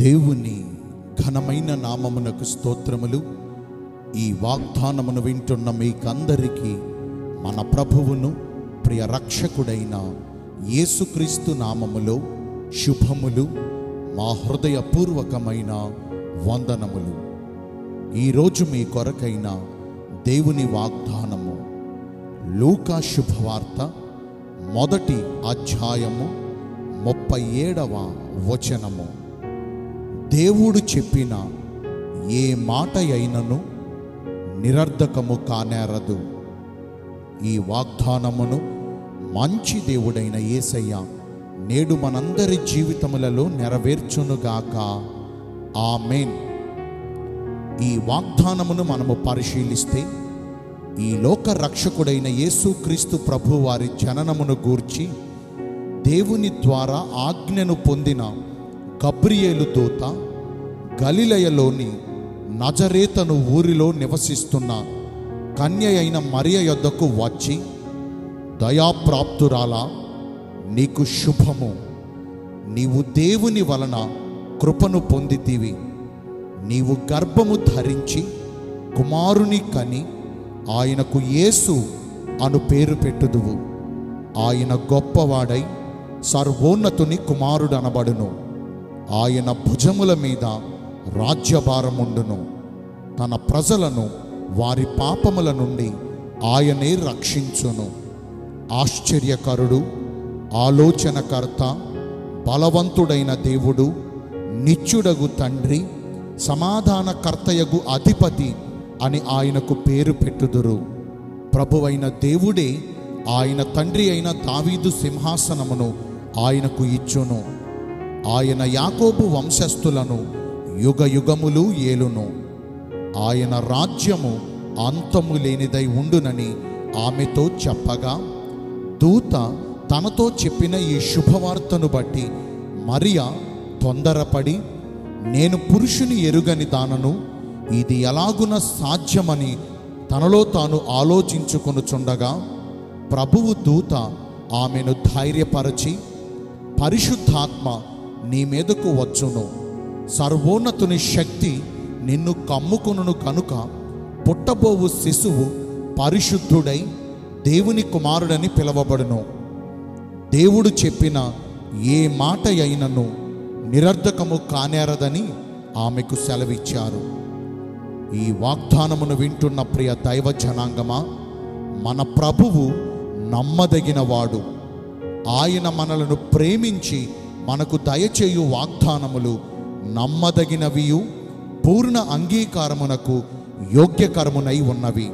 దేవుని ఘనమైన నామమునకు స్తోత్రములు ఈ వాగ్దానమును వింటున్న మీకందరికీ మన ప్రభువును ప్రియ రక్షకుడైన యేసుక్రీస్తు నామములో శుభములు మా హృదయపూర్వకమైన వందనములు ఈరోజు మీ కొరకైన దేవుని వాగ్దానము లూకా శుభవార్త మొదటి అధ్యాయము ముప్పై ఏడవ వచనము దేవుడు చెప్పిన ఏ మాట అయినను నిరర్ధకము కానేరదు ఈ వాగ్దానమును మంచి దేవుడైన యేసయ్య నేడు మనందరి జీవితములలో నెరవేర్చునుగాక ఆమెన్ ఈ వాగ్దానమును మనము పరిశీలిస్తే ఈ లోక రక్షకుడైన యేసుక్రీస్తు ప్రభు వారి జననమును గూర్చి దేవుని ద్వారా ఆజ్ఞను పొందిన గబ్రియేలు దూత గలిలయలోని నజరేతను ఊరిలో నివసిస్తున్న కన్య అయిన మరియ యొద్దకు వచ్చి దయాప్రాప్తురాలా నీకు శుభము నీవు దేవుని వలన కృపను పొందితివి నీవు గర్భము ధరించి కుమారుని కని ఆయనకు యేసు అను పేరు పెట్టుదువు ఆయన గొప్పవాడై సర్వోన్నతుని కుమారుడనబడును ఆయన భుజముల మీద రాజ్యభారముండును తన ప్రజలను వారి పాపముల నుండి ఆయనే రక్షించును ఆశ్చర్యకరుడు ఆలోచనకర్త బలవంతుడైన దేవుడు నిత్యుడగు తండ్రి సమాధానకర్తయగు అధిపతి అని ఆయనకు పేరు పెట్టుదురు ప్రభువైన దేవుడే ఆయన తండ్రి అయిన దావీదు సింహాసనమును ఆయనకు ఇచ్చును ఆయన యాకోబు వంశస్థులను యుగ యుగములు ఏలును ఆయన రాజ్యము అంతము లేనిదై ఉండునని ఆమెతో చెప్పగా దూత తనతో చెప్పిన ఈ శుభవార్తను బట్టి మరియా తొందరపడి నేను పురుషుని ఎరుగని దానను ఇది ఎలాగున సాధ్యమని తనలో తాను ఆలోచించుకొనుచుండగా ప్రభువు దూత ఆమెను ధైర్యపరచి పరిశుద్ధాత్మ నీ మీదకు వచ్చును సర్వోన్నతుని శక్తి నిన్ను కమ్ముకొనును కనుక పుట్టబోవు శిశువు పరిశుద్ధుడై దేవుని కుమారుడని పిలవబడును దేవుడు చెప్పిన ఏ మాట అయినను నిరర్ధకము కానేరదని ఆమెకు సెలవిచ్చారు ఈ వాగ్దానమును వింటున్న ప్రియ దైవ జనాంగమా మన ప్రభువు నమ్మదగినవాడు ఆయన మనలను ప్రేమించి మనకు దయచేయు వాగ్దానములు నమ్మదగినవియు పూర్ణ అంగీకారమునకు యోగ్యకరమునై ఉన్నవి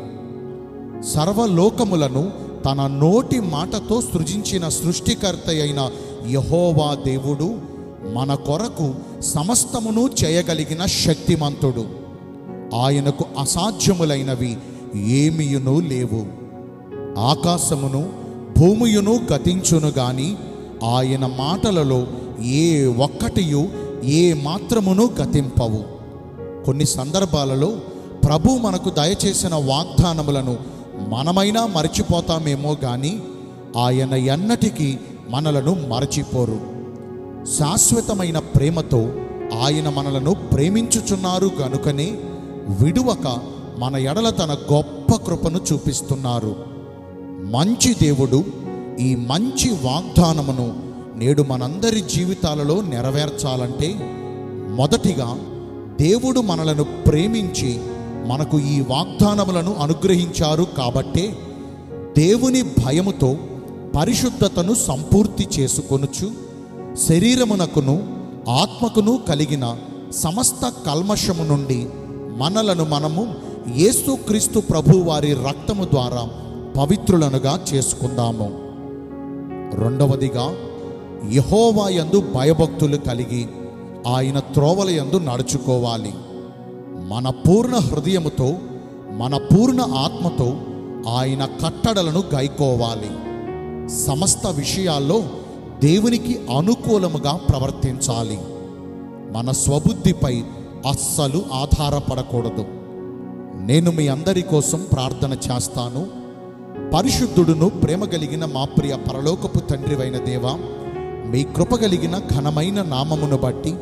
సర్వలోకములను తన నోటి మాటతో సృజించిన సృష్టికర్త అయిన యహోవా దేవుడు మన కొరకు సమస్తమును చేయగలిగిన శక్తిమంతుడు ఆయనకు అసాధ్యములైనవి ఏమియును లేవు ఆకాశమును భూమియును గతించును గాని ఆయన మాటలలో ఏ ఒక్కటియు ఏ మాత్రమును గతింపవు కొన్ని సందర్భాలలో ప్రభు మనకు దయచేసిన వాగ్దానములను మనమైనా మరచిపోతామేమో కానీ ఆయన ఎన్నటికీ మనలను మరచిపోరు శాశ్వతమైన ప్రేమతో ఆయన మనలను ప్రేమించుచున్నారు గనుకనే విడువక మన ఎడల తన గొప్ప కృపను చూపిస్తున్నారు మంచి దేవుడు ఈ మంచి వాగ్దానమును నేడు మనందరి జీవితాలలో నెరవేర్చాలంటే మొదటిగా దేవుడు మనలను ప్రేమించి మనకు ఈ వాగ్దానములను అనుగ్రహించారు కాబట్టే దేవుని భయముతో పరిశుద్ధతను సంపూర్తి చేసుకొనుచు శరీరమునకును ఆత్మకును కలిగిన సమస్త కల్మషము నుండి మనలను మనము యేసుక్రీస్తు ప్రభు వారి రక్తము ద్వారా పవిత్రులనుగా చేసుకుందాము రెండవదిగా యహోవా యందు భయభక్తులు కలిగి ఆయన త్రోవల యందు నడుచుకోవాలి మన పూర్ణ హృదయముతో మన పూర్ణ ఆత్మతో ఆయన కట్టడలను గైకోవాలి సమస్త విషయాల్లో దేవునికి అనుకూలముగా ప్రవర్తించాలి మన స్వబుద్ధిపై అస్సలు ఆధారపడకూడదు నేను మీ అందరి కోసం ప్రార్థన చేస్తాను పరిశుద్ధుడును ప్రేమ కలిగిన మా ప్రియ పరలోకపు తండ్రివైన దేవా మీ కృప కలిగిన ఘనమైన నామమును బట్టి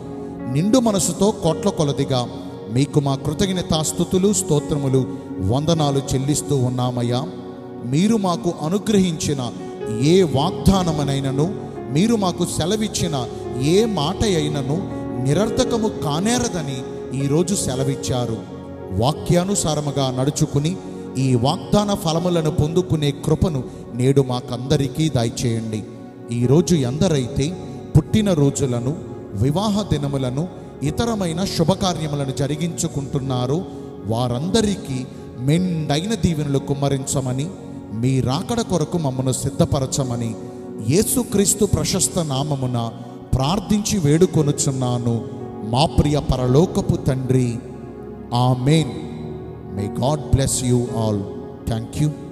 నిండు మనసుతో కోట్ల కొలదిగా మీకు మా కృతజ్ఞతాస్థుతులు స్తోత్రములు వందనాలు చెల్లిస్తూ ఉన్నామయ్యా మీరు మాకు అనుగ్రహించిన ఏ వాగ్దానమనైనను మీరు మాకు సెలవిచ్చిన ఏ మాట అయినను నిరర్ధకము కానేరదని ఈరోజు సెలవిచ్చారు వాక్యానుసారముగా నడుచుకుని ఈ వాగ్దాన ఫలములను పొందుకునే కృపను నేడు మాకందరికీ దయచేయండి ఈరోజు ఎందరైతే పుట్టిన రోజులను వివాహ దినములను ఇతరమైన శుభకార్యములను జరిగించుకుంటున్నారో వారందరికీ మెండైన దీవెనలు కుమ్మరించమని మీ రాకడ కొరకు మమ్మను సిద్ధపరచమని యేసుక్రీస్తు ప్రశస్త నామమున ప్రార్థించి వేడుకొనుచున్నాను మా ప్రియ పరలోకపు తండ్రి amen may God bless you all thank you